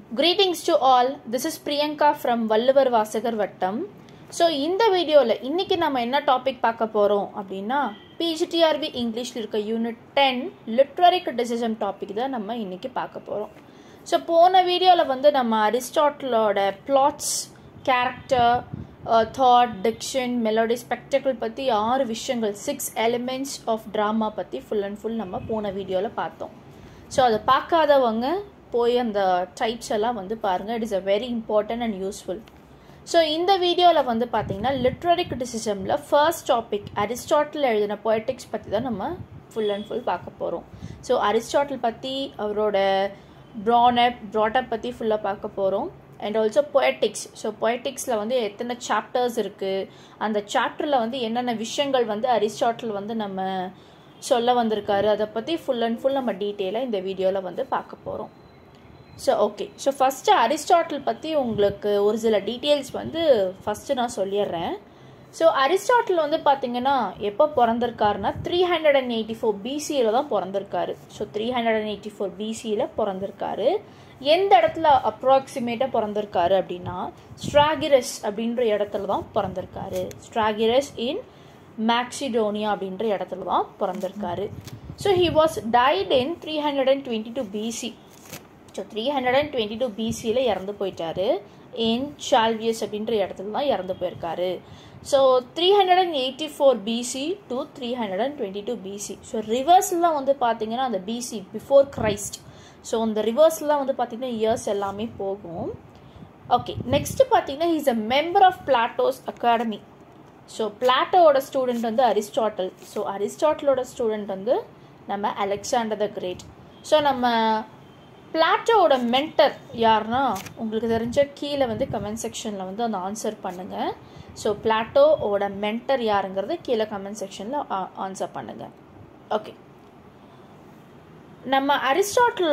Greetings to all. This is Priyanka from Valluvar வாசகர் வட்டம் so இந்த வீடியோவில் இன்றைக்கி நம்ம என்ன டாபிக் பார்க்க போகிறோம் அப்படின்னா பிஜிடிஆர்பி இங்கிலீஷில் இருக்க unit ten literary criticism topic தான் நம்ம இன்றைக்கி பார்க்க போகிறோம் ஸோ போன வீடியோவில் வந்து நம்ம அரிஸ்டாட்டிலோட plots character thought diction melody spectacle பற்றி ஆறு விஷயங்கள் சிக்ஸ் எலிமெண்ட்ஸ் ஆஃப் ட்ராமா பற்றி ஃபுல் அண்ட் ஃபுல் நம்ம போன வீடியோவில் பார்த்தோம் ஸோ அதை பார்க்காதவங்க போய் அந்த டைப்ஸ் எல்லாம் வந்து பாருங்கள் it is a very important and useful so இந்த வீடியோவில் வந்து பார்த்தீங்கன்னா லிட்ரரி கிரிட்டிசிசமில் ஃபர்ஸ்ட் டாபிக் அரிஸ்டாட்டில் எழுதின பொயட்டிக்ஸ் பற்றி தான் நம்ம ஃபுல் அண்ட் ஃபுல் பார்க்க போகிறோம் ஸோ அரிஸ்டாட்டில் பற்றி அவரோட ப்ரானப் ப்ராட்டப் பற்றி ஃபுல்லாக பார்க்க போகிறோம் அண்ட் ஆல்சோ பொயட்டிக்ஸ் ஸோ பொயட்டிக்ஸில் வந்து எத்தனை சாப்டர்ஸ் இருக்குது அந்த சாப்டரில் வந்து என்னென்ன விஷயங்கள் வந்து அரிஸ்டாட்டில் வந்து நம்ம சொல்ல வந்திருக்காரு அதை பற்றி ஃபுல் அண்ட் ஃபுல் நம்ம டீட்டெயிலாக இந்த வீடியோவில் வந்து பார்க்க போகிறோம் so okay so first Aristotle பற்றி உங்களுக்கு ஒரு சில டீட்டெயில்ஸ் வந்து ஃபஸ்ட்டு நான் சொல்லிடுறேன் ஸோ அரிஸ்டாட்டில் வந்து பார்த்தீங்கன்னா எப்போ பிறந்திருக்காருன்னா three hundred and eighty four பிசியில் தான் பிறந்திருக்காரு so three hundred and eighty four பிசியில் பிறந்திருக்காரு எந்த இடத்துல அப்ராக்சிமேட்டாக பிறந்திருக்காரு அப்படின்னா ஸ்ட்ராகிரஸ் அப்படின்ற இடத்துல தான் பிறந்திருக்காரு ஸ்ட்ராகிரஸ் இன் மேக்சிடோனியா அப்படின்ற இடத்துல தான் பிறந்திருக்காரு so he was died in three hundred and twenty two BC so three hundred and twenty two பிசியில் இறந்து போயிட்டாரு இன் சால்வியஸ் அப்படின்ற இடத்துல தான் இறந்து போயிருக்காரு so three hundred and eighty four BC to three hundred and twenty two BC so ரிவர்ஸ்லாம் வந்து பார்த்தீங்கன்னா அந்த பிசி பிஃபோர் கிரைஸ்ட் ஸோ அந்த ரிவர்ஸ்லாம் வந்து பார்த்தீங்கன்னா இயர்ஸ் எல்லாமே போகும் ஓகே நெக்ஸ்ட் பார்த்தீங்கன்னா is a member of Plato's academy so பிளாட்டோவோட ஸ்டூடெண்ட் வந்து அரிஸ்டாட்டல் ஸோ அரிஸ்டாட்டலோட ஸ்டூடெண்ட் வந்து நம்ம அலெக்சாண்டர் த கிரேட் ஸோ நம்ம பிளாட்டோவோட மென்டர் யாருன்னா உங்களுக்கு தெரிஞ்ச கீழே வந்து கமெண்ட் செக்ஷனில் வந்து அந்த ஆன்சர் பண்ணுங்கள் ஸோ பிளாட்டோவோட மென்டர் யாருங்கிறது கீழே கமெண்ட் செக்ஷனில் ஆன்சர் பண்ணுங்கள் ஓகே நம்ம அரிஸ்டாட்டில்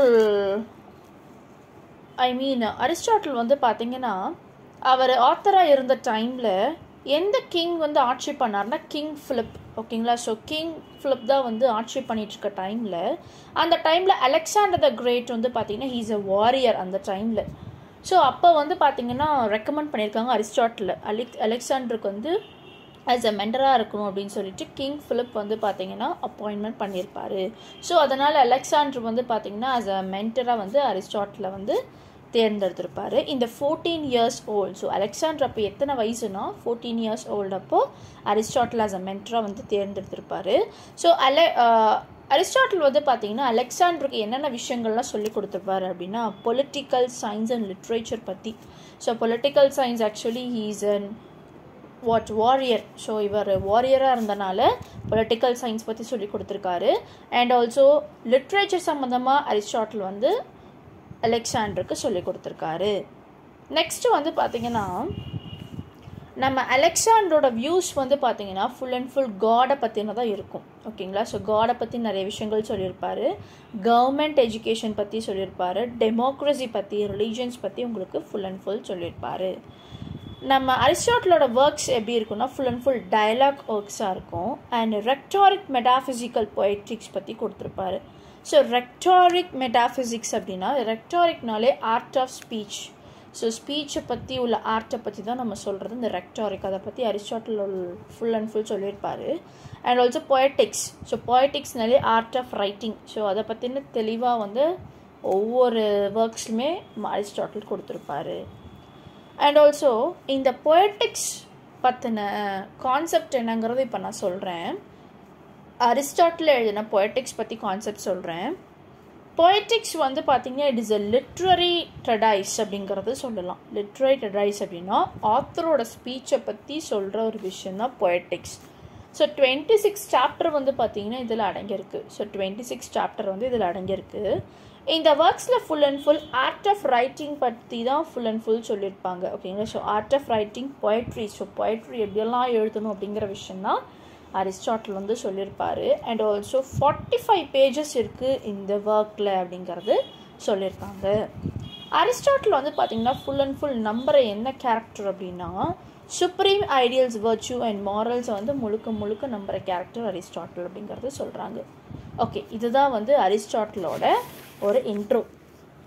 ஐ மீன் அரிஸ்டாட்டில் வந்து பார்த்தீங்கன்னா அவர் ஆத்தராக இருந்த டைமில் எந்த கிங் வந்து ஆட்சி பண்ணார்னா கிங் ஃபிலிப் ஓகேங்களா ஸோ கிங் ஃபிலிப் தான் வந்து ஆட்சி பண்ணிட்டு இருக்க டைமில் அந்த டைமில் அலெக்சாண்டர் த கிரேட் வந்து பார்த்தீங்கன்னா ஹீஸ் அ வாரியர் அந்த டைமில் ஸோ அப்போ வந்து பார்த்தீங்கன்னா ரெக்கமெண்ட் பண்ணியிருக்காங்க அரிஸ்டாட்டில் அலெக் அலெக்சாண்டருக்கு வந்து ஆஸ் அ மெண்டராக இருக்கணும் அப்படின்னு சொல்லிட்டு கிங் ஃபிலிப் வந்து பார்த்தீங்கன்னா அப்பாயின்மெண்ட் பண்ணியிருப்பார் ஸோ அதனால் அலெக்சாண்டர் வந்து பார்த்தீங்கன்னா ஆஸ் அ மென்டராக வந்து அரிஸ்டாட்டில் வந்து தேர்ந்தெடுத்திருப்பார் இந்த fourteen years old so Alexander அப்போ எத்தனை வயசுனா ஃபோர்டீன் இயர்ஸ் ஓல்டு அப்போ அரிஸ்டாட்டில் ஆஸ் அ மென்டராக வந்து தேர்ந்தெடுத்திருப்பார் ஸோ அல அரிஸ்டாட்டில் வந்து பார்த்தீங்கன்னா அலெக்சாண்டருக்கு என்னென்ன விஷயங்கள்லாம் சொல்லி கொடுத்துருப்பாரு அப்படின்னா பொலிட்டிக்கல் சயின்ஸ் அண்ட் லிட்ரேச்சர் பற்றி so political science actually he's an what warrior so இவர் வாரியராக இருந்தனால பொலிட்டிக்கல் சயின்ஸ் பற்றி சொல்லி கொடுத்துருக்காரு அண்ட் ஆல்சோ லிட்ரேச்சர் சம்மந்தமாக அரிஸ்டாட்டில் வந்து அலெக்சாண்டருக்கு சொல்லி கொடுத்துருக்காரு நெக்ஸ்ட்டு வந்து பார்த்திங்கன்னா நம்ம அலெக்சாண்டரோட வியூஸ் வந்து பார்த்தீங்கன்னா ஃபுல் அண்ட் ஃபுல் காடை பற்றின தான் இருக்கும் ஓகேங்களா ஸோ காடை பற்றி நிறைய விஷயங்கள் சொல்லியிருப்பார் கவர்மெண்ட் எஜுகேஷன் பற்றி சொல்லியிருப்பார் டெமோக்ரஸி பற்றி ரிலீஜன்ஸ் பற்றி உங்களுக்கு ஃபுல் அண்ட் ஃபுல் சொல்லியிருப்பார் நம்ம அரிஸ்டாட்டிலோட ஒர்க்ஸ் எப்படி இருக்குன்னா ஃபுல் அண்ட் ஃபுல் டயலாக் ஒர்க்ஸாக இருக்கும் அண்ட் ரெக்டாரிக் மெட்டாஃபிசிக்கல் பொயட்ரிக்ஸ் பற்றி கொடுத்துருப்பாரு ஸோ ரெக்டாரிக் மெட்டாஃபிசிக்ஸ் அப்படின்னா ரெக்டாரிக்னாலே ஆர்ட் ஆஃப் ஸ்பீச் ஸோ ஸ்பீச்சை பற்றி உள்ள ஆர்ட்டை பற்றி தான் நம்ம சொல்கிறது இந்த ரெக்டாரிக் அதை பற்றி அரிஸ்டாட்டில் ஃபுல் அண்ட் ஃபுல் சொல்லியிருப்பார் அண்ட் ஆல்சோ பொயட்டிக்ஸ் ஸோ பொயட்டிக்ஸ்னாலே ஆர்ட் ஆஃப் ரைட்டிங் ஸோ அதை பற்றின தெளிவாக வந்து ஒவ்வொரு ஒர்க்ஸ்லுமே அரிஸ்டாட்டில் கொடுத்துருப்பாரு அண்ட் ஆல்சோ இந்த பொயட்டிக்ஸ் பற்றின கான்செப்ட் என்னங்கிறது இப்போ நான் சொல்கிறேன் அரிஸ்டாட்டில் எழுதின பொயட்டிக்ஸ் பற்றி கான்செப்ட் சொல்கிறேன் பொயட்டிக்ஸ் வந்து பார்த்தீங்கன்னா it is a literary treatise அப்படிங்கிறது சொல்லலாம் லிட்ரரி ட்ரெடைஸ் அப்படின்னா ஆத்தரோட ஸ்பீச்சை பற்றி சொல்கிற ஒரு விஷயம் தான் poetics so twenty six chapter வந்து பார்த்தீங்கன்னா இதில் அடங்கியிருக்கு ஸோ டுவெண்ட்டி சிக்ஸ் சாப்டர் வந்து இதில் அடங்கியிருக்கு இந்த ஒர்க்ஸில் full and full art of writing பற்றி தான் ஃபுல் அண்ட் ஃபுல் சொல்லியிருப்பாங்க ஓகேங்களா so art of writing poetry so poetry எப்படியெல்லாம் எழுதணும் அப்படிங்கிற விஷயம் தான் அரிஸ்டாட்டில் வந்து சொல்லியிருப்பார் and also forty five pages இருக்குது இந்த ஒர்க்கில் அப்படிங்கிறது சொல்லியிருக்காங்க அரிஸ்டாட்டில் வந்து பார்த்திங்கன்னா ஃபுல் அண்ட் ஃபுல் நம்புற என்ன கேரக்டர் அப்படின்னா சுப்ரீம் ஐடியல்ஸ் வர்ச்சு அண்ட் மாரல்ஸை வந்து முழுக்க முழுக்க நம்புற கேரக்டர் அரிஸ்டாட்டில் அப்படிங்கிறது சொல்கிறாங்க ஓகே இதுதான் வந்து அரிஸ்டாட்டிலோட ஒரு இன்ட்ரோ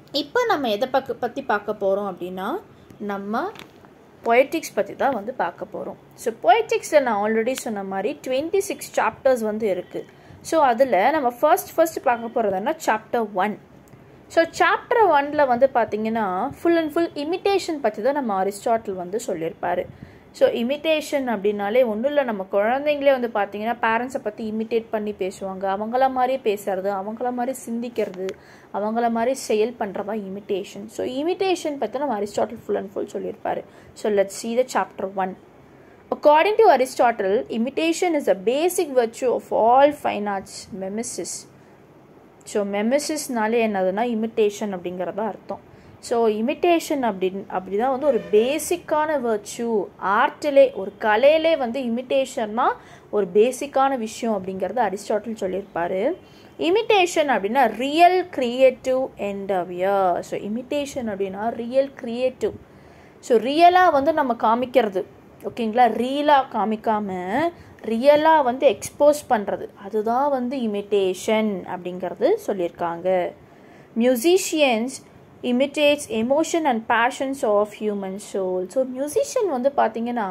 இப்போ நம்ம எதை பக்க பற்றி பார்க்க போகிறோம் அப்படின்னா நம்ம பொயட்டிக்ஸ் பற்றி தான் வந்து பார்க்க போகிறோம் ஸோ பொயட்டிக்ஸில் நான் ஆல்ரெடி சொன்ன மாதிரி டுவெண்ட்டி சிக்ஸ் சாப்டர்ஸ் வந்து இருக்குது ஸோ அதில் நம்ம ஃபர்ஸ்ட் ஃபர்ஸ்ட் பார்க்க போகிறதுனா சாப்டர் ஒன் ஸோ சாப்டர் ஒனில் வந்து பார்த்தீங்கன்னா ஃபுல் அண்ட் ஃபுல் இமிட்டேஷன் பற்றி தான் நம்ம அரிஸ்டாட்டில் வந்து சொல்லியிருப்பார் ஸோ இமிட்டேஷன் அப்படின்னாலே ஒன்றும் இல்லை நம்ம குழந்தைங்களே வந்து பார்த்தீங்கன்னா பேரண்ட்ஸை பற்றி இமிட்டேட் பண்ணி பேசுவாங்க அவங்கள மாதிரியே பேசுறது அவங்கள மாதிரி சிந்திக்கிறது அவங்கள மாதிரி செயல் பண்ணுறதா இமிட்டேஷன் ஸோ இமிட்டேஷன் பற்றி நம்ம அரிஸ்டாட்டில் ஃபுல் அண்ட் ஃபுல் சொல்லியிருப்பாரு so let see the chapter one According to Aristotle, imitation is a basic virtue of all fine arts, mimesis. So மெமசிஸ்னாலே என்னதுன்னா இமிட்டேஷன் அப்படிங்கிறதா அர்த்தம் ஸோ இமிட்டேஷன் அப்படின் அப்படி தான் வந்து ஒரு பேசிக்கான வர்ச்சு ஆர்ட்டிலே ஒரு கலையிலே வந்து இமிட்டேஷன்னா ஒரு பேசிக்கான விஷயம் அப்படிங்கிறத அரிஸ்டாட்டில் சொல்லியிருப்பாரு இமிட்டேஷன் அப்படின்னா real creative endeavour so imitation அப்படின்னா ரியல் க்ரியேட்டிவ் ஸோ ரியலாக வந்து நம்ம காமிக்கிறது ஓகேங்களா ரீலாக காமிக்காமல் ரியலாக வந்து எக்ஸ்போஸ் பண்ணுறது அதுதான் வந்து இமிட்டேஷன் அப்படிங்கிறது சொல்லியிருக்காங்க musicians imitates emotion and passions of human soul so musician வந்து பார்த்திங்கன்னா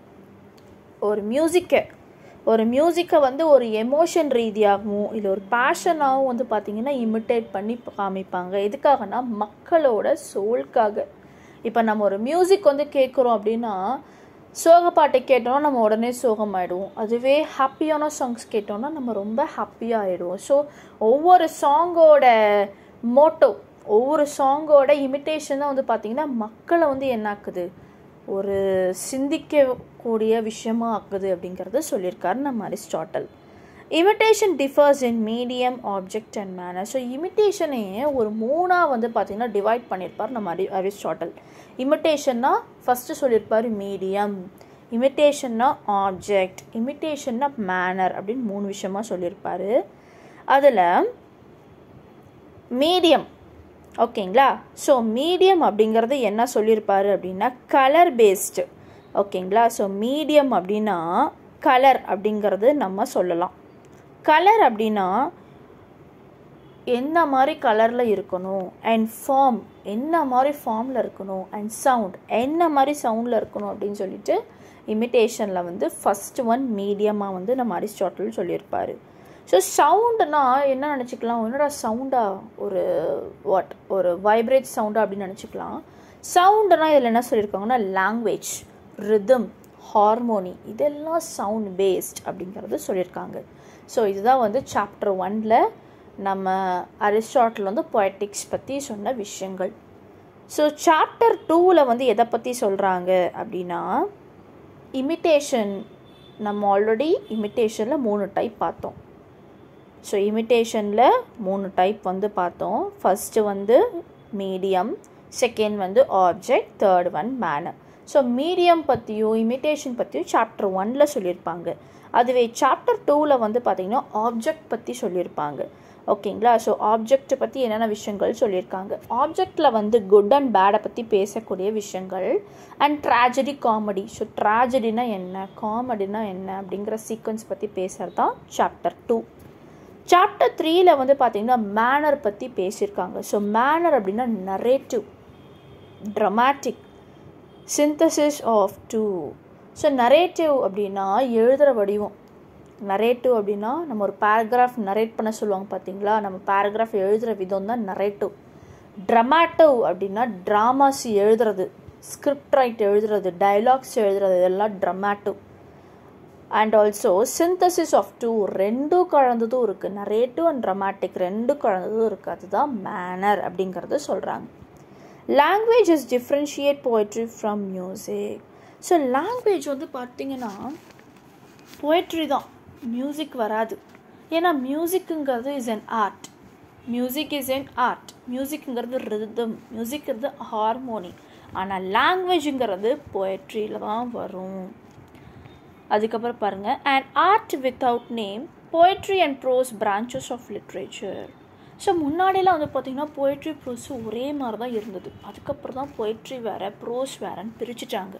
ஒரு மியூசிக்கை ஒரு மியூசிக்கை வந்து ஒரு எமோஷன் ரீதியாகவும் இல்லை ஒரு பேஷனாகவும் வந்து பார்த்திங்கன்னா இமிட்டேட் பண்ணி காமிப்பாங்க எதுக்காகனா மக்களோட சோல்காக இப்போ நம்ம ஒரு மியூசிக் வந்து கேட்குறோம் அப்படின்னா சோக பாட்டை கேட்டோம்னா நம்ம உடனே சோகமாயிடுவோம் அதுவே ஹாப்பியான சாங்ஸ் கேட்டோம்னா நம்ம ரொம்ப ஹாப்பியாக ஆகிடுவோம் ஸோ ஒவ்வொரு சாங்கோட மோட்டோ ஒவ்வொரு சாங்கோட இமிட்டேஷன் தான் வந்து பார்த்திங்கன்னா மக்களை வந்து என்னாக்குது ஒரு சிந்திக்கக்கூடிய விஷயமா ஆக்குது அப்படிங்கிறத சொல்லியிருக்காரு நம்ம Aristotle imitation differs in medium object and manner so இமிட்டேஷனையே ஒரு மூணாக வந்து பார்த்திங்கன்னா டிவைட் பண்ணியிருப்பார் நம்ம அரி அரிஸ்டாட்டல் இமிட்டேஷன்னா ஃபஸ்ட்டு சொல்லியிருப்பார் மீடியம் இமிட்டேஷன்னா ஆப்ஜெக்ட் இமிட்டேஷன்னா மேனர் அப்படின்னு மூணு விஷயமா சொல்லியிருப்பார் அதில் மீடியம் ஓகேங்களா ஸோ மீடியம் அப்படிங்கிறது என்ன சொல்லியிருப்பாரு அப்படின்னா கலர் பேஸ்டு ஓகேங்களா ஸோ மீடியம் அப்படின்னா கலர் அப்படிங்கிறது நம்ம சொல்லலாம் கலர் அப்படின்னா என்ன மாதிரி கலரில் இருக்கணும் அண்ட் ஃபார்ம் என்ன மாதிரி ஃபார்மில் இருக்கணும் அண்ட் சவுண்ட் என்ன மாதிரி சவுண்டில் இருக்கணும் அப்படின்னு சொல்லிட்டு இமிட்டேஷனில் வந்து ஃபஸ்ட் ஒன் மீடியமாக வந்து நம்ம அரிஸ்டாட்டில் சொல்லியிருப்பார் ஸோ சவுண்டுனா என்ன நினச்சிக்கலாம் என்னடா சவுண்டா ஒரு வாட் ஒரு வைப்ரேட் சவுண்டா அப்படின்னு நினச்சிக்கலாம் சவுண்டுனா இதில் என்ன சொல்லியிருக்காங்கன்னா லாங்குவேஜ் ரிதம் ஹார்மோனி இதெல்லாம் சவுண்ட் பேஸ்ட் அப்படிங்கிறது சொல்லியிருக்காங்க ஸோ இதுதான் வந்து சாப்டர் ஒனில் நம்ம அரிஸ்டாட்டில் வந்து பொயட்டிக்ஸ் பற்றி சொன்ன விஷயங்கள் ஸோ சாப்டர் டூவில் வந்து எதை பற்றி சொல்கிறாங்க அப்படின்னா இமிட்டேஷன் நம்ம ஆல்ரெடி இமிட்டேஷனில் மூணு டைப் பார்த்தோம் ஸோ இமிட்டேஷனில் மூணு டைப் வந்து பார்த்தோம் ஃபஸ்ட்டு வந்து மீடியம் செகண்ட் வந்து object third one manner so medium பற்றியும் இமிட்டேஷன் பற்றியும் சாப்டர் ஒனில் சொல்லியிருப்பாங்க அதுவே சாப்டர் டூவில் வந்து பார்த்திங்கன்னா ஆப்ஜெக்ட் பற்றி சொல்லியிருப்பாங்க ஓகேங்களா ஸோ ஆப்ஜெக்ட் பற்றி என்னென்ன விஷயங்கள் சொல்லியிருக்காங்க ஆப்ஜெக்டில் வந்து குட் அண்ட் பேடை பற்றி பேசக்கூடிய விஷயங்கள் அண்ட் ட்ராஜடி காமெடி ஸோ ட்ராஜடினா என்ன காமெடினா என்ன அப்படிங்கிற சீக்வன்ஸ் பற்றி பேசுகிறது தான் சாப்டர் டூ சாப்டர் த்ரீல வந்து பார்த்திங்கன்னா மேனர் பற்றி பேசியிருக்காங்க ஸோ மேனர் அப்படின்னா narrative dramatic synthesis of two so narrative அப்படின்னா எழுதுகிற வடிவம் நரேட்டிவ் அப்படின்னா நம்ம ஒரு பேராகிராஃப் நரேட் பண்ண சொல்லுவாங்க பார்த்தீங்களா நம்ம பேராகிராஃப் எழுதுகிற விதம் தான் நரேட்டிவ் ட்ரமாட்டிவ் அப்படின்னா ட்ராமாஸ் எழுதுறது ஸ்கிரிப்ட் ரைட் எழுதுறது டைலாக்ஸ் எழுதுறது இதெல்லாம் dramatic and also synthesis of two ரெண்டும் கலந்ததும் இருக்குது நரேட்டிவ் அண்ட் ட்ரமாட்டிக் ரெண்டும் கலந்ததும் இருக்குது அதுதான் மேனர் அப்படிங்கிறது சொல்கிறாங்க language is differentiate poetry from music so language வந்து பார்த்திங்கன்னா போய்ட்ரி தான் மியூசிக் வராது ஏன்னா மியூசிக்குங்கிறது is an art music is an art மியூசிக்குங்கிறது ரிதம் மியூசிக்கிறது ஹார்மோனி ஆனால் லாங்குவேஜுங்கிறது போய்ட்ரியில் தான் வரும் அதுக்கப்புறம் பாருங்கள் and art without name poetry and prose branches of literature so முன்னாடியெல்லாம் வந்து பார்த்திங்கன்னா போய்ட்ரி ப்ரோஸ் ஒரே மாதிரி தான் இருந்தது அதுக்கப்புறம் தான் போய்ட்ரி வேறு ப்ரோஸ் வேறன்னு பிரிச்சுட்டாங்க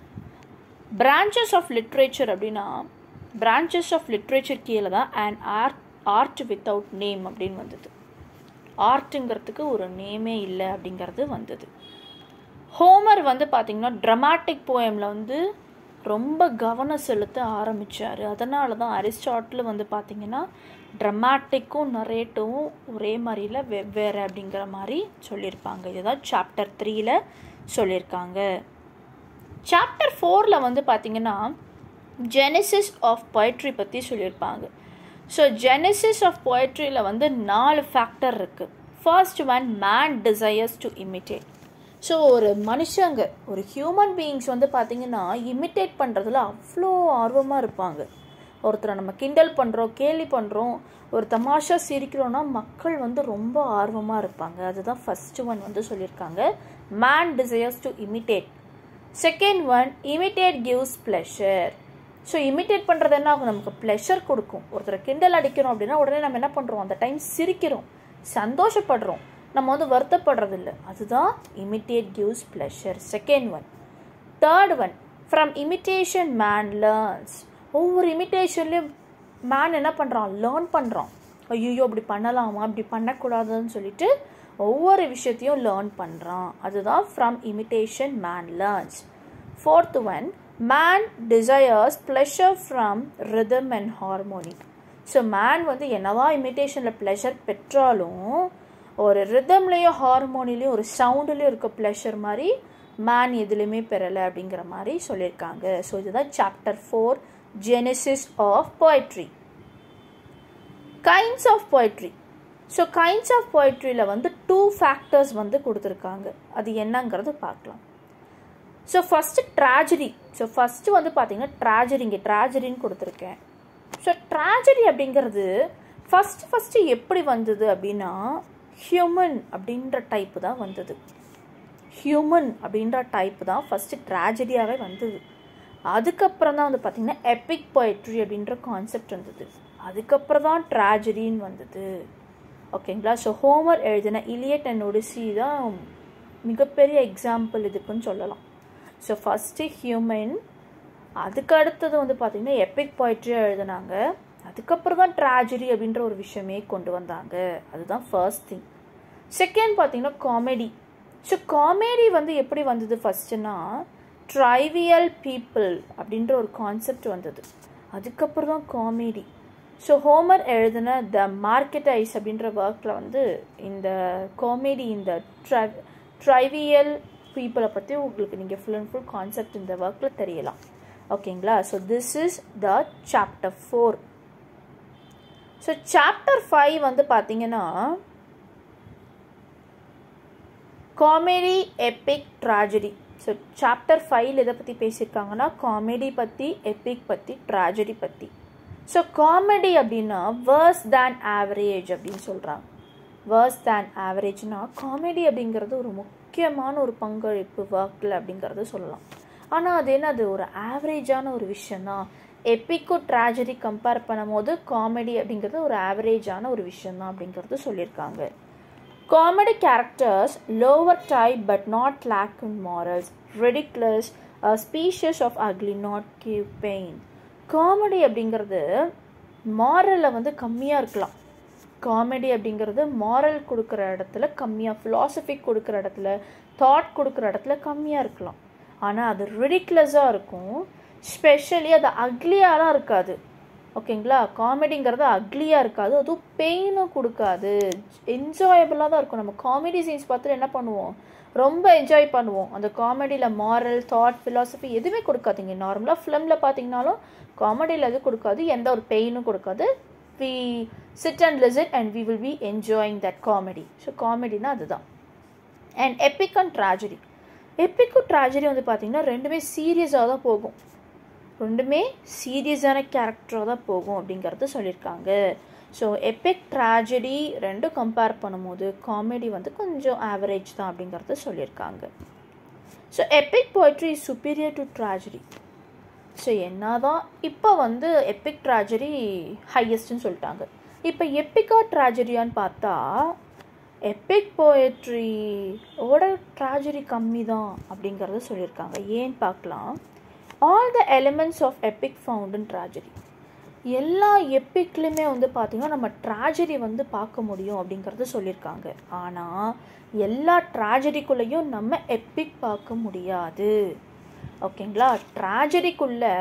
பிரான்ச்சஸ் ஆஃப் லிட்ரேச்சர் அப்படின்னா பிரான்ச்சஸ் ஆஃப் லிட்ரேச்சர் கீழே தான் and art art without name அப்படின்னு வந்தது ஆர்ட்டுங்கிறதுக்கு ஒரு நேமே இல்லை அப்படிங்கிறது வந்தது ஹோமர் வந்து பார்த்திங்கன்னா ட்ரமாட்டிக் போயமில் வந்து ரொம்ப கவனம் செலுத்த ஆரம்பித்தார் அதனால தான் அரிஸ்டாட்டில் வந்து பார்த்திங்கன்னா ட்ரமாட்டிக்கும் நரேட்டிவும் ஒரே மாதிரியில் வெவ்வேறு அப்படிங்கிற மாதிரி சொல்லியிருப்பாங்க இதுதான் சாப்டர் த்ரீயில் சொல்லியிருக்காங்க சாப்டர் ஃபோரில் வந்து பார்த்திங்கன்னா ஜெனசிஸ் ஆஃப் பொய்ட்ரி பற்றி சொல்லியிருப்பாங்க ஸோ ஜெனசிஸ் ஆஃப் பொய்ட்ரியில் வந்து நாலு ஃபேக்டர் இருக்குது first one man desires to imitate so ஒரு மனுஷங்க ஒரு ஹியூமன் பீயிங்ஸ் வந்து பார்த்திங்கன்னா இமிட்டேட் பண்ணுறதுல அவ்வளோ ஆர்வமாக இருப்பாங்க ஒருத்தரை நம்ம கிண்டல் பண்ணுறோம் கேலி பண்ணுறோம் ஒரு தமாஷா சிரிக்கிறோன்னா மக்கள் வந்து ரொம்ப ஆர்வமாக இருப்பாங்க அதுதான் ஃபஸ்ட்டு ஒன் வந்து சொல்லியிருக்காங்க man desires to imitate second one imitate gives pleasure so imitate பண்ணுறது என்ன ஆகும் நமக்கு ப்ளஷர் கொடுக்கும் ஒருத்தரை கிண்டல் அடிக்கிறோம் அப்படின்னா உடனே நம்ம என்ன பண்ணுறோம் அந்த டைம் சிரிக்கிறோம் சந்தோஷப்படுறோம் நம்ம வந்து வருத்தப்படுறது இல்லை அதுதான் imitate gives pleasure second one third one from imitation man learns ஒவ்வொரு இமிட்டேஷன்லேயும் மேன் என்ன பண்ணுறான் லேர்ன் பண்ணுறான் ஐயோ அப்படி பண்ணலாமா அப்படி பண்ணக்கூடாதுன்னு சொல்லிட்டு ஒவ்வொரு விஷயத்தையும் லேர்ன் பண்ணுறான் அதுதான் from imitation man learns fourth one man desires pleasure from rhythm and harmony so man வந்து என்னதான் இமிட்டேஷனில் ப்ளஷர் பெற்றாலும் ஒரு ரிதம்லேயும் ஹார்மோனிலையும் ஒரு சவுண்டுலேயும் இருக்க ப்ளஷர் மாதிரி மேன் எதுலேயுமே பெறலை அப்படிங்கிற மாதிரி சொல்லியிருக்காங்க ஸோ இதுதான் chapter four genesis of poetry kinds of poetry so kinds of poetryல வந்து டூ ஃபேக்டர்ஸ் வந்து கொடுத்துருக்காங்க அது என்னங்கிறது பார்க்கலாம் so first tragedy so first வந்து பார்த்தீங்கன்னா ட்ராஜடி இங்கே ட்ராஜடின்னு கொடுத்துருக்கேன் ஸோ ட்ராஜடி அப்படிங்கிறது ஃபஸ்ட்டு ஃபஸ்ட்டு எப்படி வந்தது அப்படின்னா ஹியூமன் அப்படின்ற டைப்பு தான் வந்தது ஹியூமன் அப்படின்ற டைப் தான் ஃபஸ்ட்டு ட்ராஜடியாகவே வந்தது அதுக்கப்புறம் தான் வந்து பார்த்திங்கன்னா எபிக் poetry அப்படின்ற கான்செப்ட் வந்தது அதுக்கப்புறம் தான் ட்ராஜடின்னு வந்தது ஓகேங்களா ஸோ ஹோமர் எழுதின இலியட் அண்ட் ஒடிசி தான் மிகப்பெரிய எக்ஸாம்பிள் இதுக்குன்னு சொல்லலாம் ஸோ ஃபஸ்ட்டு ஹியூமன் அதுக்கு அடுத்தது வந்து பார்த்திங்கன்னா எபிக் poetry-ஆ எழுதினாங்க அதுக்கப்புறம் தான் ட்ராஜடி அப்படின்ற ஒரு விஷயமே கொண்டு வந்தாங்க அதுதான் ஃபர்ஸ்ட் திங் செகண்ட் பார்த்தீங்கன்னா காமெடி ஸோ காமெடி வந்து எப்படி வந்தது ஃபஸ்ட்டுனா ட்ரைவியல் பீப்புள் அப்படின்ற ஒரு கான்செப்ட் வந்தது அதுக்கப்புறம் தான் காமெடி ஸோ ஹோமர் எழுதின த மார்க்கெட்டைஸ் அப்படின்ற ஒர்க்கில் வந்து இந்த காமெடி இந்த ட்ரை ட்ரைவியல் பீப்புளை பற்றி உங்களுக்கு நீங்கள் ஃபுல் அண்ட் ஃபுல் கான்செப்ட் இந்த ஒர்க்கில் தெரியலாம் ஓகேங்களா so this is the chapter four so chapter five வந்து பார்த்தீங்கன்னா comedy epic tragedy so chapter five எதை பற்றி பேசியிருக்காங்கன்னா காமெடி பற்றி எபிக் பற்றி ட்ராஜடி பற்றி ஸோ காமெடி அப்படின்னா வேர்ஸ் தேன் ஆவரேஜ் அப்படின்னு சொல்கிறாங்க வேர்ஸ் தேன் ஆவரேஜ்னா காமெடி அப்படிங்கிறது ஒரு முக்கியமான ஒரு பங்களிப்பு ஒர்க்கில் அப்படிங்கிறது சொல்லலாம் ஆனால் அது என்ன அது ஒரு ஆவரேஜான ஒரு விஷயந்தான் எப்பிக்கும் ட்ராஜடி கம்பேர் பண்ணும்போது காமெடி அப்படிங்கிறது ஒரு ஆவரேஜான ஒரு விஷயந்தான் அப்படிங்கிறது சொல்லியிருக்காங்க comedy characters lower type but not lack in morals ridiculous species of ugly not give pain comedy அப்படிங்கிறது மாரலில் வந்து கம்மியாக இருக்கலாம் காமெடி அப்படிங்கிறது மாரல் கொடுக்குற இடத்துல கம்மியாக ஃபிலாசபிக் கொடுக்குற இடத்துல தாட் கொடுக்குற இடத்துல கம்மியாக இருக்கலாம் ஆனால் அது ரிடிக்லஸாக இருக்கும் ஸ்பெஷலி அது அக்லியாலாம் இருக்காது ஓகேங்களா காமெடிங்கிறது அக்லியாக இருக்காது அதுவும் பெயினும் கொடுக்காது என்ஜாயபிளாக தான் இருக்கும் நம்ம காமெடி சீன்ஸ் பார்த்துட்டு என்ன பண்ணுவோம் ரொம்ப என்ஜாய் பண்ணுவோம் அந்த காமெடியில் மாரல் தாட் ஃபிலாசபி எதுவுமே கொடுக்காதீங்க நார்மலாக ஃபிலிமில் பார்த்தீங்கனாலும் காமெடியில் எதுவும் கொடுக்காது எந்த ஒரு பெயினும் கொடுக்காது we sit and listen and we will be enjoying that comedy so காமெடினா அதுதான் அண்ட் எப்பிக் அண்ட் ட்ராஜடி எப்பிக்கும் ட்ராஜடி வந்து பார்த்திங்கன்னா ரெண்டுமே சீரியஸாக தான் போகும் ரெண்டுமே சீரியஸான கேரக்டராக தான் போகும் அப்படிங்கிறது சொல்லியிருக்காங்க ஸோ எபிக் ட்ராஜடி ரெண்டும் கம்பேர் பண்ணும்போது காமெடி வந்து கொஞ்சம் ஆவரேஜ் தான் அப்படிங்கிறது சொல்லியிருக்காங்க so epic poetry is superior to tragedy so என்னதான் இப்போ வந்து எபிக் ட்ராஜடி ஹையஸ்ட்னு சொல்லிட்டாங்க இப்போ எப்பிக்கா ட்ராஜடியான்னு பார்த்தா எபிக் போயட்ரியோட ட்ராஜடி கம்மி தான் அப்படிங்கிறத சொல்லியிருக்காங்க ஏன்னு பார்க்கலாம் all the elements of epic found in tragedy எல்லா எப்பிக்லையுமே வந்து பார்த்திங்கன்னா நம்ம ட்ராஜடி வந்து பார்க்க முடியும் அப்படிங்கிறது சொல்லியிருக்காங்க ஆனால் எல்லா ட்ராஜடிக்குள்ளேயும் நம்ம எப்பிக் பார்க்க முடியாது ஓகேங்களா ட்ராஜடிக்குள்ளே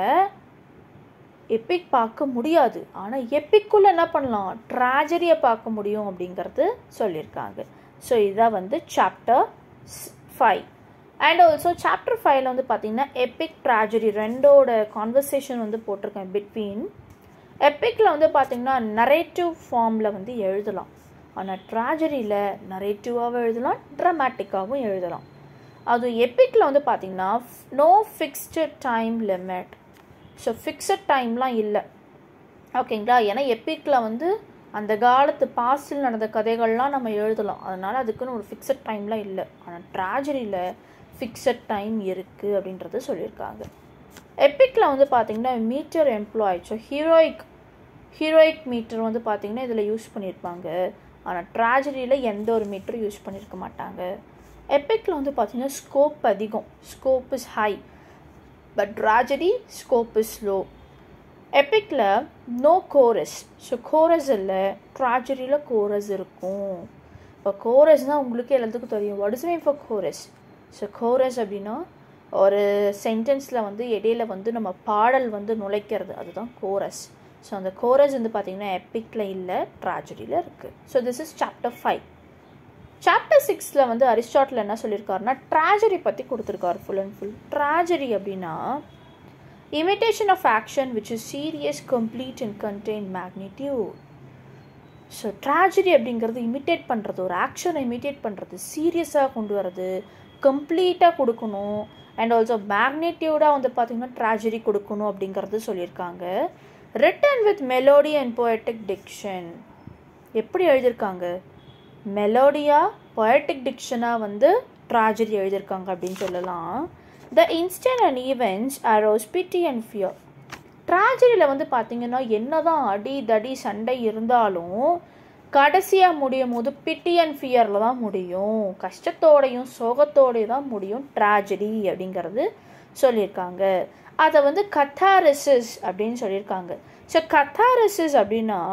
எப்பிக் பார்க்க முடியாது ஆனால் எப்பிக்குள்ளே என்ன பண்ணலாம் ட்ராஜடியை பார்க்க முடியும் அப்படிங்கிறது சொல்லியிருக்காங்க ஸோ இதான் வந்து chapter five and also chapter ஃபைவ்ல வந்து பார்த்தீங்கன்னா எப்பிக் ட்ராஜடி ரெண்டோட கான்வர்சேஷன் வந்து போட்டிருக்கேன் பிட்வீன் எப்பிக்கில் வந்து பார்த்தீங்கன்னா நரேட்டிவ் ஃபார்மில் வந்து எழுதலாம் ஆனால் ட்ராஜடியில் நரேட்டிவாகவும் எழுதலாம் ட்ரமேட்டிக்காகவும் எழுதலாம் அது எப்பிக்கில் வந்து பார்த்தீங்கன்னா no fixed time limit so fixed டைம்லாம் இல்லை ஓகேங்களா ஏன்னா எப்பிக்கில் வந்து அந்த காலத்து பாஸ்டில் நடந்த கதைகள்லாம் நம்ம எழுதலாம் அதனால் அதுக்குன்னு ஒரு ஃபிக்ஸட் டைம்லாம் இல்லை ஆனால் ட்ராஜடியில் ஃபிக்ஸட் டைம் இருக்குது அப்படின்றத சொல்லியிருக்காங்க எப்பிக்கில் வந்து பார்த்திங்கன்னா meter employ so heroic heroic meter வந்து பார்த்திங்கன்னா இதில் யூஸ் பண்ணியிருப்பாங்க ஆனால் ட்ராஜடியில் எந்த ஒரு மீட்டரும் யூஸ் பண்ணியிருக்க மாட்டாங்க எப்பிக்கில் வந்து பார்த்திங்கன்னா ஸ்கோப் அதிகம் scope is high but tragedy scope is low எப்பிக்கில் நோ கோரஸ் ஸோ கோரஸ் இல்லை ட்ராஜடியில் கோரஸ் இருக்கும் இப்போ கோரஸ்னால் உங்களுக்கு எல்லாத்துக்கும் தெரியும் what is mean for chorus so chorus அப்படின்னா ஒரு சென்டென்ஸில் வந்து இடையில வந்து நம்ம பாடல் வந்து நுழைக்கிறது அதுதான் கோரஸ் ஸோ அந்த கோரஸ் வந்து பார்த்திங்கன்னா எப்பிக்கில் இல்லை ட்ராஜடியில் இருக்குது so this is chapter five chapter சிக்ஸில் வந்து அரிஸ்டாட்டில் என்ன சொல்லியிருக்காருன்னா ட்ராஜடி பற்றி கொடுத்துருக்காரு ஃபுல் அண்ட் ஃபுல் ட்ராஜடி அப்படின்னா imitation of action which is serious complete and contain magnitude so tragedy அப்படிங்கிறது இமிட்டேட் பண்ணுறது ஒரு ஆக்ஷனை இமிட்டேட் பண்ணுறது சீரியஸாக கொண்டு வர்றது கம்ப்ளீட்டாக கொடுக்கணும் அண்ட் ஆல்சோ மேக்னிடியூடாக வந்து பார்த்திங்கன்னா ட்ராஜடி கொடுக்கணும் அப்படிங்கிறது சொல்லியிருக்காங்க written with melody and poetic diction எப்படி எழுதியிருக்காங்க மெலோடியா பொயட்டிக் டிக்ஷனாக வந்து ட்ராஜடி எழுதியிருக்காங்க அப்படின்னு சொல்லலாம் the instant and events arouse pity and fear ட்ராஜடியில் வந்து பார்த்திங்கன்னா என்ன தான் அடி தடி சண்டை இருந்தாலும் கடைசியாக முடியும் போது பிட்டி அண்ட் ஃபியரில் தான் முடியும் கஷ்டத்தோடையும் சோகத்தோடையும் தான் முடியும் ட்ராஜடி அப்படிங்கிறது சொல்லியிருக்காங்க அதை வந்து கத்தாரிசிஸ் அப்படின்னு சொல்லியிருக்காங்க ஸோ கத்தாரிசிஸ் அப்படின்னா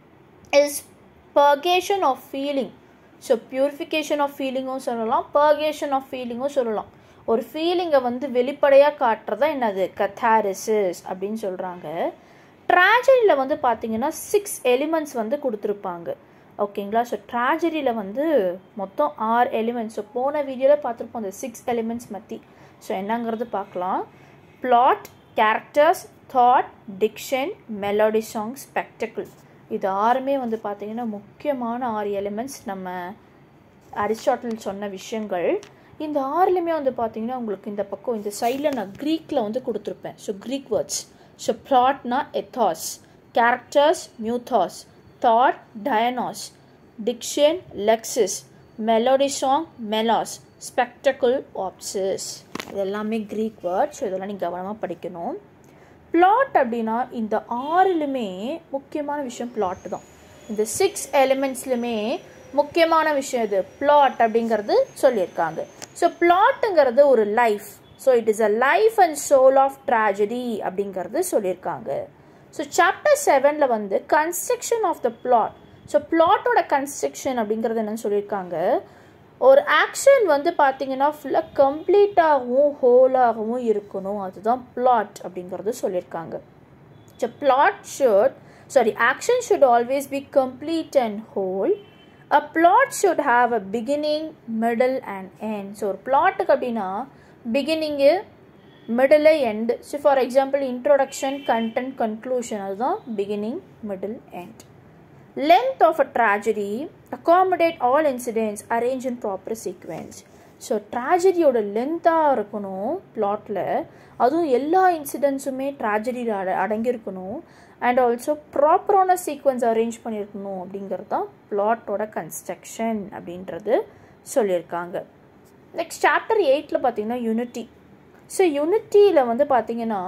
is purgation of feeling so purification of ஃபீலிங்கும் சொல்லலாம் பர்கேஷன் ஆஃப் ஃபீலிங்கும் சொல்லலாம் ஒரு ஃபீலிங்கை வந்து வெளிப்படையாக காட்டுறதா என்னது கத்தாரிசிஸ் அப்படின்னு சொல்கிறாங்க ட்ராஜடியில் வந்து பார்த்தீங்கன்னா சிக்ஸ் எலிமெண்ட்ஸ் வந்து கொடுத்துருப்பாங்க ஓகேங்களா ஸோ ட்ராஜடியில் வந்து மொத்தம் ஆறு எலிமெண்ட்ஸ் ஸோ போன வீடியோவில் பார்த்துருப்போம் அந்த சிக்ஸ் எலிமெண்ட்ஸ் பற்றி ஸோ என்னங்கிறது பார்க்கலாம் plot characters thought diction melody song spectacle இது ஆறுமே வந்து பார்த்திங்கன்னா முக்கியமான ஆறு எலிமெண்ட்ஸ் நம்ம அரிஸ்டாட்டில் சொன்ன விஷயங்கள் இந்த ஆறுலையுமே வந்து பார்த்திங்கன்னா உங்களுக்கு இந்த பக்கம் இந்த சைடில் நான் க்ரீக்கில் வந்து கொடுத்துருப்பேன் ஸோ க்ரீக் வேர்ட்ஸ் ஸோ ப்ளாட்னா ethos characters mythos thought dianoia diction lexis melody song melos spectacle opsis இது எல்லாமே க்ரீக் வேர்ட்ஸ் இதெல்லாம் நீங்கள் கவனமாக படிக்கணும் பிளாட் அப்படின்னா இந்த ஆறுலுமே முக்கியமான விஷயம் பிளாட் தான் இந்த சிக்ஸ் எலிமெண்ட்ஸ்லுமே முக்கியமான விஷயம் இது பிளாட் அப்படிங்கிறது சொல்லியிருக்காங்க ஸோ பிளாட்டுங்கிறது ஒரு life so it is a life and soul of tragedy அப்படிங்கிறது சொல்லியிருக்காங்க ஸோ சாப்டர் செவனில் வந்து construction of the plot so பிளாட்டோட கன்ஸ்ட்ரக்ஷன் அப்படிங்கிறது என்னன்னு சொல்லியிருக்காங்க ஒரு ஆக்ஷன் வந்து பார்த்தீங்கன்னா ஃபுல்லாக கம்ப்ளீட்டாகவும் ஹோலாகவும் இருக்கணும் அதுதான் பிளாட் அப்படிங்கிறது சொல்லியிருக்காங்க so plot should sorry action should always be complete and whole a plot should have a beginning middle and end so ஒரு பிளாட்டுக்கு அப்படின்னா beginning middle end so for example introduction content conclusion அதுதான் beginning middle end length of a tragedy accommodate all incidents arranged in proper sequence so ட்ராஜடியோட லென்த்தாக இருக்கணும் பிளாட்டில் அதுவும் எல்லா இன்சிடென்ட்ஸுமே ட்ராஜடியில் அட அடங்கியிருக்கணும் அண்ட் ஆல்சோ ப்ராப்பரான சீக்வன்ஸ் அரேஞ்ச் பண்ணியிருக்கணும் அப்படிங்கிறது தான் பிளாட்டோட கன்ஸ்ட்ரக்ஷன் அப்படின்றது சொல்லியிருக்காங்க நெக்ஸ்ட் சாப்டர் எயிட்டில் பார்த்தீங்கன்னா யூனிட்டி ஸோ யூனிட்டியில் வந்து பார்த்தீங்கன்னா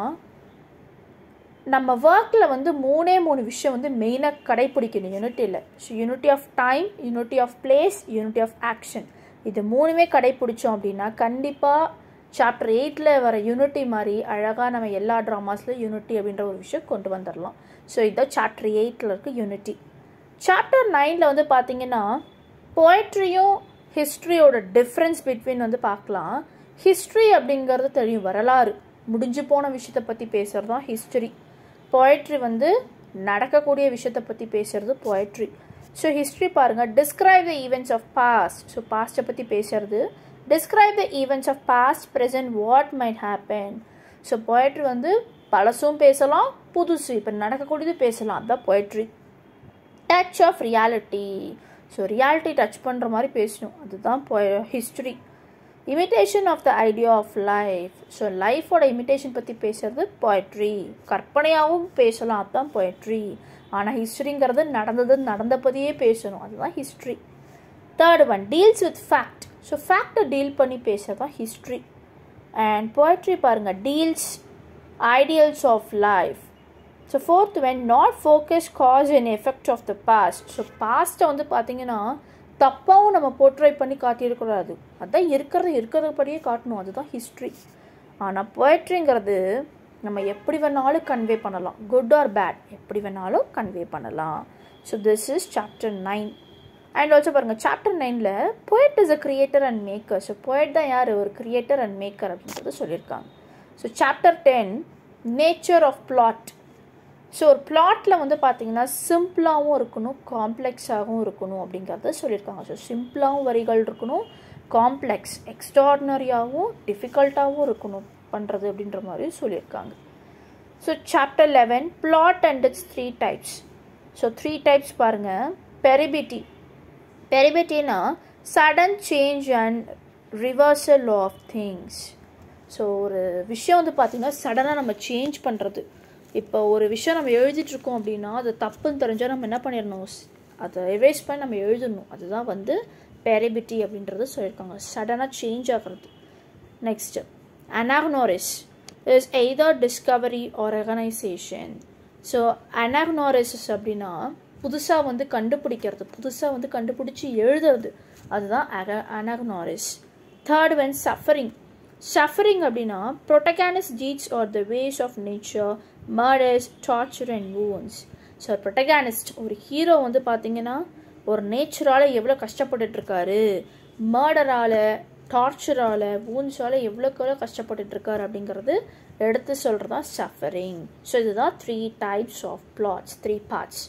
நம்ம ஒர்க்கில் வந்து மூணே மூணு விஷயம் வந்து மெயினாக கடைப்பிடிக்கணும் யூனிட்டியில் so unity of time unity of place unity of action இது மூணுமே கடைப்பிடிச்சோம் அப்படின்னா கண்டிப்பாக சாப்டர் எயிட்டில் வர யூனிட்டி மாதிரி அழகாக நம்ம எல்லா ட்ராமாஸ்லையும் யூனிட்டி அப்படின்ற ஒரு விஷயம் கொண்டு வந்துடலாம் ஸோ இதுதான் சாப்டர் எயிட்டில் இருக்க யூனிட்டி சாப்டர் நைனில் வந்து பார்த்தீங்கன்னா போய்ட்ரியும் ஹிஸ்ட்ரியோட டிஃப்ரென்ஸ் பிட்வீன் வந்து பார்க்கலாம் ஹிஸ்ட்ரி அப்படிங்கிறது தெரியும் வரலாறு முடிஞ்சு போன விஷயத்தை பற்றி பேசுகிறது தான் ஹிஸ்ட்ரி போய்ட்ரி வந்து நடக்கக்கூடிய விஷயத்தை பற்றி பேசுகிறது போய்ட்ரி ஸோ ஹிஸ்ட்ரி பாருங்கள் describe the events of past so பாஸ்ட்டை பற்றி பேசுறது describe the events of past present what might happen so poetry வந்து பழசும் பேசலாம் புதுசு இப்போ நடக்கக்கூடியது பேசலாம் அதுதான் poetry touch of reality so reality touch பண்ணுற மாதிரி பேசணும் அதுதான் history imitation of the idea of life so லைஃபோட இமிட்டேஷன் பற்றி பேசுறது போய்ட்ரி கற்பனையாகவும் பேசலாம் அதுதான் போய்ட்ரி ஆனால் ஹிஸ்ட்ரிங்கிறது நடந்தது நடந்தபடியே பேசணும் அதுதான் history third one deals with fact so ஃபேக்டை டீல் பண்ணி பேசுறது தான் ஹிஸ்ட்ரி அண்ட் போய்ட்ரி பாருங்கள் deals ideals of life so fourth when not focus cause and effect of the past so பாஸ்ட்டை வந்து பார்த்தீங்கன்னா தப்பாகவும் நம்ம போர்ட்ரை பண்ணி காட்டியிருக்கூடாது அதான் இருக்கிறது இருக்கிறபடியே காட்டணும் அதுதான் ஹிஸ்ட்ரி ஆனால் போய்ட்ரிங்கிறது நம்ம எப்படி வேணாலும் கன்வே பண்ணலாம் குட் ஆர் பேட் எப்படி வேணாலும் கன்வே பண்ணலாம் so this is chapter nine and also பாருங்கள் சாப்டர் நைனில் poet is a creator and maker so poet தான் யார் ஒரு கிரியேட்டர் அண்ட் மேக்கர் அப்படின்றது சொல்லியிருக்காங்க so chapter ten nature of plot so ஒரு பிளாட்டில் வந்து பார்த்தீங்கன்னா சிம்பிளாகவும் இருக்கணும் காம்ப்ளெக்ஸாகவும் இருக்கணும் அப்படிங்கிறத சொல்லியிருக்காங்க ஸோ சிம்பிளாகவும் வரிகள் இருக்கணும் காம்ப்ளெக்ஸ் எக்ஸ்ட்ராடினரியாகவும் டிஃபிகல்ட்டாகவும் இருக்கணும் பண்ணுறது அப்படின்ற மாதிரி சொல்லியிருக்காங்க so chapter eleven plot and it's three types so three types பாருங்கள் பெரிபிட்டி பெரிபிட்டினா sudden change and reversal of things so ஒரு விஷயம் வந்து பார்த்திங்கன்னா சடனாக நம்ம சேஞ்ச் பண்ணுறது இப்போ ஒரு விஷயம் நம்ம எழுதிட்டுருக்கோம் அப்படின்னா அது தப்புன்னு தெரிஞ்சால் நம்ம என்ன பண்ணிடணும் அதை எரேஸ் பண்ணி நம்ம எழுதணும் அதுதான் வந்து பெரிபிட்டி அப்படின்றது சொல்லியிருக்காங்க சடனாக சேஞ்ச் ஆகிறது next anagnorisis is either discovery or organisation so anagnorisis அப்படின்னா புதுசாக வந்து கண்டுபிடிக்கிறது புதுசாக வந்து கண்டுபிடிச்சி எழுதுறது அதுதான் அக anagnorisis third one suffering suffering அப்படின்னா protagonists deeds are the ways of nature murders torture and wounds so protagonist ஒரு ஹீரோ வந்து பார்த்தீங்கன்னா ஒரு நேச்சரால் எவ்வளோ கஷ்டப்பட்டுட்ருக்காரு மர்டரால் டார்ச்சரால் வூன்ஸால் எவ்வளோக்கு எவ்வளோ கஷ்டப்பட்டுட்ருக்காரு அப்படிங்கிறது எடுத்து சொல்கிறது தான் சஃபரிங் ஸோ இதுதான் three types of plots three parts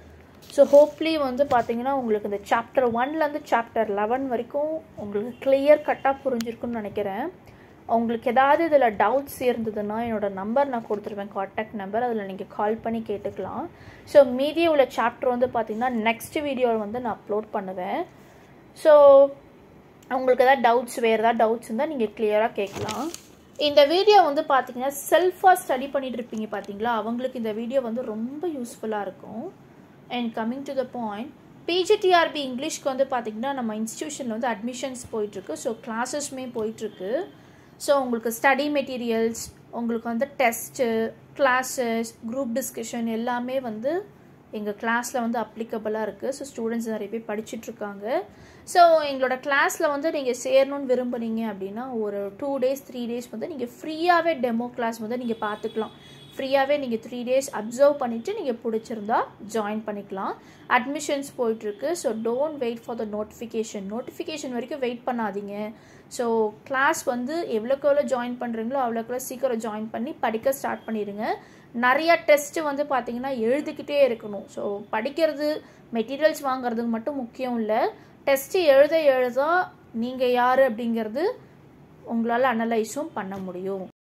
so hopefully வந்து பார்த்தீங்கன்னா உங்களுக்கு இந்த சாப்டர் ஒன்லேருந்து சாப்டர் லெவன் வரைக்கும் உங்களுக்கு கிளியர் கட்டாக புரிஞ்சிருக்குன்னு நினைக்கிறேன் உங்களுக்கு ஏதாவது இதில் டவுட்ஸ் இருந்ததுன்னா என்னோடய நம்பர் நான் கொடுத்துருவேன் காண்டாக்ட் நம்பர் அதில் நீங்கள் கால் பண்ணி கேட்டுக்கலாம் ஸோ மீதி உள்ள சாப்டர் வந்து பார்த்திங்கன்னா நெக்ஸ்ட் வீடியோவில் வந்து நான் அப்லோட் பண்ணுவேன் ஸோ உங்களுக்கு ஏதாவது டவுட்ஸ் வேறு ஏதாவது டவுட்ஸ் இருந்தால் நீங்கள் கிளியராக கேட்கலாம் இந்த வீடியோ வந்து பார்த்தீங்கன்னா செல்ஃபாக ஸ்டடி பண்ணிட்டு இருப்பீங்க பார்த்தீங்களா அவங்களுக்கு இந்த வீடியோ வந்து ரொம்ப யூஸ்ஃபுல்லாக இருக்கும் and coming to the point PGTRB இங்கிலீஷ்க்கு வந்து பார்த்திங்கன்னா நம்ம இன்ஸ்டியூஷனில் வந்து அட்மிஷன்ஸ் போயிட்டுருக்கு ஸோ கிளாஸஸுமே போயிட்டுருக்கு ஸோ உங்களுக்கு ஸ்டடி மெட்டீரியல்ஸ் உங்களுக்கு வந்து டெஸ்ட்டு கிளாஸஸ் குரூப் டிஸ்கஷன் எல்லாமே வந்து எங்கள் கிளாஸில் வந்து அப்ளிகபிளாக இருக்குது ஸோ ஸ்டூடெண்ட்ஸ் நிறைய பேர் படிச்சுட்ருக்காங்க ஸோ எங்களோட கிளாஸில் வந்து நீங்கள் சேரணும்னு விரும்புனீங்க அப்படின்னா ஒரு டூ டேஸ் த்ரீ டேஸ் வந்து நீங்கள் ஃப்ரீயாகவே டெமோ கிளாஸ் வந்து நீங்கள் பார்த்துக்கலாம் ஃப்ரீயாகவே நீங்கள் த்ரீ டேஸ் அப்சர்வ் பண்ணிவிட்டு நீங்கள் பிடிச்சிருந்தா ஜாயின் பண்ணிக்கலாம் அட்மிஷன்ஸ் போயிட்டுருக்கு so don't wait for the notification notification வரைக்கும் வெயிட் பண்ணாதீங்க ஸோ கிளாஸ் வந்து எவ்வளோக்கு எவ்வளோ ஜாயின் பண்ணுறீங்களோ அவ்வளோக்கு எவ்வளோ சீக்கிரம் ஜாயின் பண்ணி படிக்க ஸ்டார்ட் பண்ணிடுங்க நிறையா டெஸ்ட்டு வந்து பார்த்தீங்கன்னா எழுதிக்கிட்டே இருக்கணும் ஸோ படிக்கிறது மெட்டீரியல்ஸ் வாங்குறதுக்கு மட்டும் முக்கியம் இல்லை டெஸ்ட்டு எழுத எழுத நீங்கள் யார் அப்படிங்கிறது உங்களால் அனலைஸும் பண்ண முடியும்